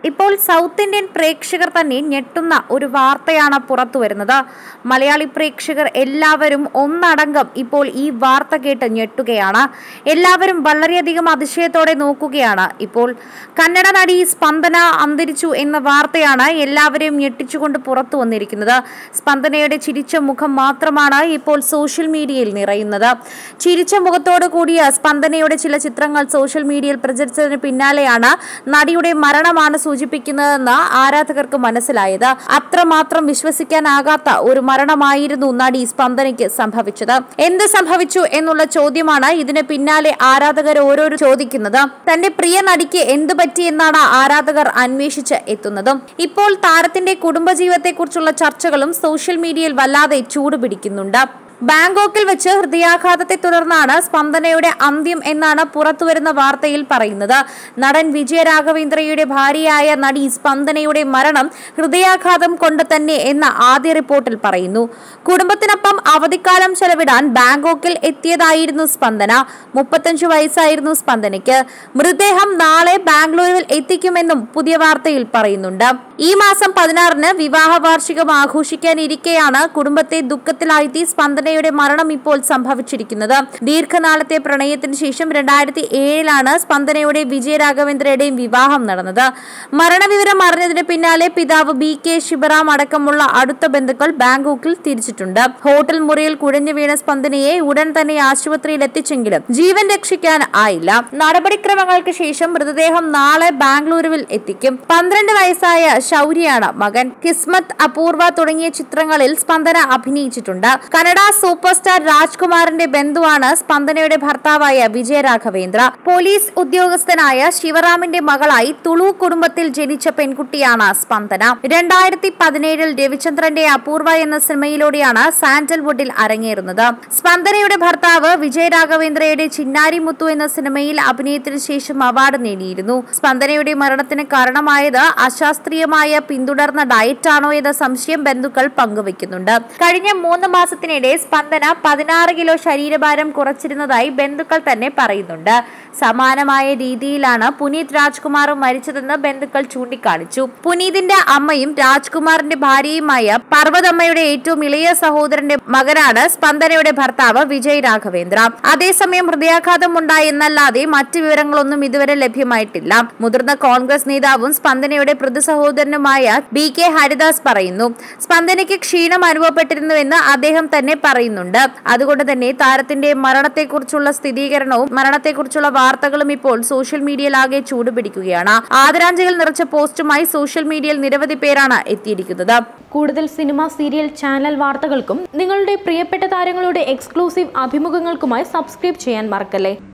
ഇപ്പോൾ south Indian പ്രേക്ഷകർ തന്നെ ഞെട്ടുന്ന ഒരു വാർത്തയാണ് പുറത്തു വരുന്നത് മലയാളി പ്രേക്ഷകർ എല്ലാവരും ഒന്നടങ്കം ഇപ്പോൾ ഈ വാർത്ത കേട്ട് ഞെട്ടുകയാണ് എല്ലാവരും വളരെയധികം അതിശയത്തോടെ നോക്കുകയാണ് ഇപ്പോൾ കന്നഡ നടി സ്പന്ദന അന്തരിച്ചു എന്ന വാർത്തയാണ് എല്ലാവരെയും ഞെട്ടിച്ചുകൊണ്ട് പുറത്തു വന്നിരിക്കുന്നത് സ്പന്ദനയുടെ ചിരിച്ച മുഖം മാത്രമാണ് ഇപ്പോൾ സോഷ്യൽ മീഡിയയിൽ നിറയുന്നത് ചിരിച്ച മുഖത്തോടു കൂടിയ സ്പന്ദനയുടെ ചില ചിത്രങ്ങൾ സോഷ്യൽ മീഡിയയിൽ പ്രചരിച്ചതിന് പിന്നാലെയാണ് നടിയുടെ മരണമാണ് സൂചിപ്പിക്കുന്നതെന്ന് ആരാധകർക്ക് മനസ്സിലായത് അത്രമാത്രം വിശ്വസിക്കാനാകാത്ത ഒരു മരണമായിരുന്നു നടി സ്പന്ദനയ്ക്ക് സംഭവിച്ചത് എന്ത് സംഭവിച്ചു എന്നുള്ള ചോദ്യമാണ് ഇതിന് പിന്നാലെ ആരാധകർ ഓരോരോ ചോദിക്കുന്നത് തന്റെ പ്രിയ നടിക്ക് എന്ത് പറ്റിയെന്നാണ് ആരാധകർ അന്വേഷിച്ച് എത്തുന്നതും ഇപ്പോൾ താരത്തിന്റെ കുടുംബജീവിതത്തെക്കുറിച്ചുള്ള ചർച്ചകളും സോഷ്യൽ മീഡിയയിൽ വല്ലാതെ ചൂടുപിടിക്കുന്നുണ്ട് ബാങ്കോക്കിൽ വെച്ച് ഹൃദയാഘാതത്തെ തുടർന്നാണ് സ്പന്ദനയുടെ അന്ത്യം എന്നാണ് പുറത്തുവരുന്ന വാർത്തയിൽ പറയുന്നത് നടൻ വിജയരാഘവേന്ദ്രയുടെ ഭാര്യയായ നടി സ്പന്ദനയുടെ മരണം ഹൃദയാഘാതം കൊണ്ട് തന്നെ എന്ന ആദ്യ റിപ്പോർട്ടിൽ പറയുന്നു കുടുംബത്തിനൊപ്പം അവധിക്കാലം ചെലവിടാൻ ബാങ്കോക്കിൽ എത്തിയതായിരുന്നു സ്പന്ദന മുപ്പത്തഞ്ചു വയസ്സായിരുന്നു സ്പന്ദനയ്ക്ക് മൃതദേഹം നാളെ ബാംഗ്ലൂരുവിൽ എത്തിക്കുമെന്നും പുതിയ വാർത്തയിൽ പറയുന്നുണ്ട് ഈ മാസം പതിനാറിന് വിവാഹ വാർഷികം ആഘോഷിക്കാനിരിക്കെയാണ് കുടുംബത്തെ ദുഃഖത്തിലാഴ്ത്തി സ്പന്ദനയുടെ മരണം ഇപ്പോൾ സംഭവിച്ചിരിക്കുന്നത് ദീർഘനാളത്തെ പ്രണയത്തിന് ശേഷം രണ്ടായിരത്തി ഏഴിലാണ് സ്പന്ദനയുടെ വിജയരാഘവേന്ദ്രയുടെയും വിവാഹം നടന്നത് മരണവിവരം അറിഞ്ഞതിന് പിന്നാലെ പിതാവ് ബി കെ ശിവറാം അടക്കമുള്ള അടുത്ത ബന്ധുക്കൾ ബാങ്കോക്കിൽ തിരിച്ചിട്ടുണ്ട് ഹോട്ടൽ മുറിയിൽ കുഴഞ്ഞു വീണ സ്പന്ദനയെ ഉടൻ തന്നെ ആശുപത്രിയിൽ എത്തിച്ചെങ്കിലും ജീവൻ രക്ഷിക്കാൻ ആയില്ല നടപടിക്രമങ്ങൾക്ക് ശേഷം മൃതദേഹം നാളെ ബാംഗ്ലൂരുവിൽ എത്തിക്കും പന്ത്രണ്ട് വയസ്സായ ശൗര്യയാണ് മകൻ കിസ്മത്ത് അപൂർവ തുടങ്ങിയ ചിത്രങ്ങളിൽ സ്പന്ദന അഭിനയിച്ചിട്ടുണ്ട് കന്നഡ സൂപ്പർ സ്റ്റാർ രാജ്കുമാറിന്റെ ബന്ധുവാണ് സ്പന്ദനയുടെ ഭർത്താവായ വിജയരാഘവേന്ദ്ര പോലീസ് ഉദ്യോഗസ്ഥനായ ശിവറാമിന്റെ മകളായി തുളു കുടുംബത്തിൽ ജനിച്ച പെൺകുട്ടിയാണ് സ്പന്ദന രണ്ടായിരത്തി പതിനേഴിൽ രവിചന്ദ്രന്റെ അപൂർവ എന്ന സിനിമയിലൂടെയാണ് സാൻഡൽവുഡിൽ അരങ്ങേറുന്നത് സ്പന്ദനയുടെ ഭർത്താവ് വിജയരാഘവേന്ദ്രയുടെ ചിന്നാരി മുത്തു എന്ന സിനിമയിൽ അഭിനയത്തിന് ശേഷം അവാർഡ് നേടിയിരുന്നു സ്പന്ദനയുടെ മരണത്തിന് കാരണമായത് അശാസ്ത്രീയമായ പിന്തുടർന്ന ഡയറ്റാണോ എന്ന സംശയം ബന്ധുക്കൾ പങ്കുവെക്കുന്നുണ്ട് കഴിഞ്ഞ മൂന്ന് മാസത്തിനിടെ സ്പന്ദന പതിനാറ് കിലോ ശരീരഭാരം കുറച്ചിരുന്നതായി ബന്ധുക്കൾ തന്നെ പറയുന്നുണ്ട് സമാനമായ രീതിയിലാണ് പുനീത് രാജ്കുമാറും മരിച്ചതെന്ന് ബന്ധുക്കൾ ചൂണ്ടിക്കാണിച്ചു പുനീതിന്റെ അമ്മയും രാജ്കുമാറിന്റെ ഭാര്യയുമായ പർവ്വതമ്മയുടെ ഏറ്റവും ഇളയ സഹോദരന്റെ മകനാണ് സ്പന്ദനയുടെ ഭർത്താവ് വിജയ് രാഘവേന്ദ്ര അതേസമയം ഹൃദയാഘാതം ഉണ്ടായെന്നല്ലാതെ മറ്റു വിവരങ്ങളൊന്നും ഇതുവരെ ലഭ്യമായിട്ടില്ല മുതിർന്ന കോൺഗ്രസ് നേതാവും സ്പന്ദനയുടെ പ്രതി സഹോദരനുമായ ബി കെ ഹരിദാസ് പറയുന്നു സ്പന്ദനയ്ക്ക് ക്ഷീണം അനുഭവപ്പെട്ടിരുന്നുവെന്ന് അദ്ദേഹം തന്നെ പറയുന്നുണ്ട് അതുകൊണ്ട് തന്നെ താരത്തിന്റെ മരണത്തെക്കുറിച്ചുള്ള സ്ഥിരീകരണവും മരണത്തെക്കുറിച്ചുള്ള വാർത്തകളും ഇപ്പോൾ സോഷ്യൽ മീഡിയയിൽ ആകെ ചൂടുപിടിക്കുകയാണ് ആദരാഞ്ജലികൾ നിറച്ച പോസ്റ്റുമായി സോഷ്യൽ മീഡിയയിൽ നിരവധി പേരാണ് എത്തിയിരിക്കുന്നത് കൂടുതൽ സിനിമ സീരിയൽ ചാനൽ വാർത്തകൾക്കും നിങ്ങളുടെ പ്രിയപ്പെട്ട താരങ്ങളുടെ എക്സ്ക്ലൂസീവ് അഭിമുഖങ്ങൾക്കുമായി സബ്സ്ക്രൈബ് ചെയ്യാൻ മറക്കല്ലേ